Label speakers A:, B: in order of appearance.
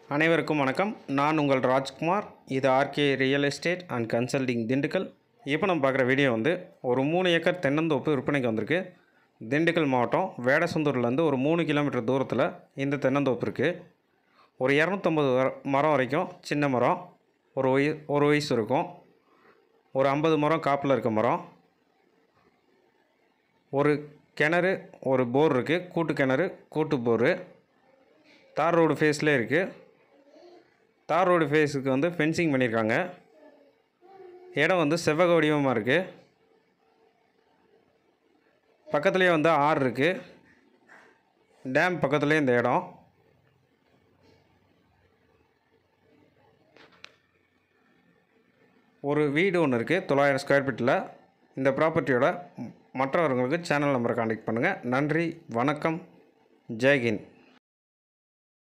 A: அனைவருக்கும் வணக்கம் நான் உங்கள் ராஜ்குமார் இது RK real estate and consulting Dindigul இப்போ நம்ம பார்க்குற வீடியோ வந்து ஒரு மூணு ஏக்கர் தென்னந்தோப்பு விற்பனைக்கு வந்திருக்கு திண்டுக்கல் மாவட்டம் வேடசந்தூர்லேருந்து ஒரு மூணு கிலோமீட்டர் தூரத்தில் இந்த தென்னந்தோப்பு இருக்குது ஒரு இரநூத்தம்பது மரம் வரைக்கும் சின்ன மரம் ஒரு வய ஒரு வயசு இருக்கும் ஒரு ஐம்பது மரம் காப்பில் இருக்க மரம் ஒரு கிணறு ஒரு போர் இருக்குது கூட்டு கிணறு கூட்டு போரு தார் ரோடு ஃபேஸ்லேயே இருக்குது தார் ரோடு ஃபேஸுக்கு வந்து ஃபென்சிங் பண்ணியிருக்காங்க இடம் வந்து செவ்வக வடிவமாக இருக்குது பக்கத்துலேயே வந்து ஆறு இருக்குது டேம் பக்கத்துலேயே இந்த இடம் ஒரு வீடு ஒன்று இருக்குது தொள்ளாயிரம் ஸ்கொயர் ஃபீட்டில் இந்த ப்ராப்பர்ட்டியோட மற்றவர்களுக்கு சேனல் நம்பரை காண்டாக்ட் பண்ணுங்கள் நன்றி வணக்கம் ஜெய்ஹிந்த்